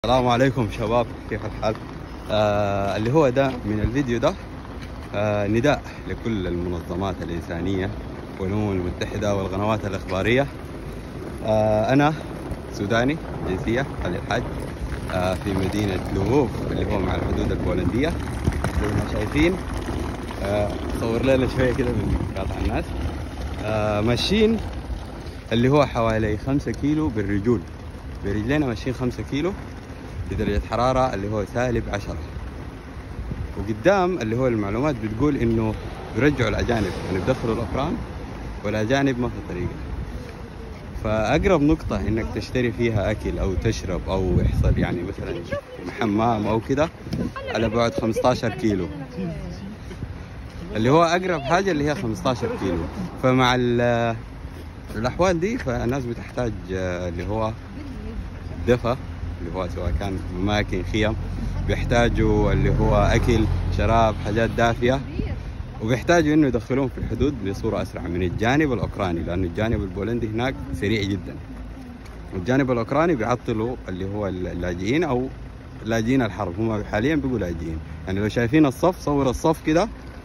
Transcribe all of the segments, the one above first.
السلام عليكم شباب كيف الحال آه اللي هو ده من الفيديو ده آه نداء لكل المنظمات الإنسانية والأمم المتحدة والقنوات الإخبارية آه أنا سوداني جنسية علي الحاج آه في مدينة لووف اللي هو مع الحدود البولندية زي ما شايفين آه صور لنا شوية كده من قاطع الناس آه ماشيين اللي هو حوالي خمسة كيلو بالرجول برجلينا ماشيين خمسة كيلو بدرجة حرارة اللي هو سالب عشرة وقدام اللي هو المعلومات بتقول انه بيرجعوا الاجانب يعني بدخلوا الافران والاجانب ما في طريقة فاقرب نقطة انك تشتري فيها اكل او تشرب او يحصل يعني مثلا حمام او كده على بعد 15 كيلو اللي هو اقرب حاجة اللي هي 15 كيلو فمع ال- الاحوال دي فالناس بتحتاج آه، اللي هو دفا اللي هو سواء كان اماكن خيم بيحتاجوا اللي هو اكل شراب حاجات دافيه وبيحتاجوا انه يدخلوهم في الحدود بصوره اسرع من الجانب الاوكراني لانه الجانب البولندي هناك سريع جدا والجانب الاوكراني بيعطلوا اللي هو اللاجئين او لاجئين الحرب هم حاليا بيقولوا لاجئين يعني لو شايفين الصف صور الصف كده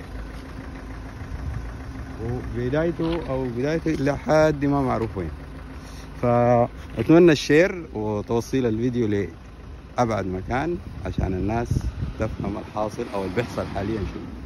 وبدايته او بدايته لحد ما معروف وين فأتمنى الشير وتوصيل الفيديو لأبعد مكان عشان الناس تفهم الحاصل أو اللي بيحصل حاليا شنو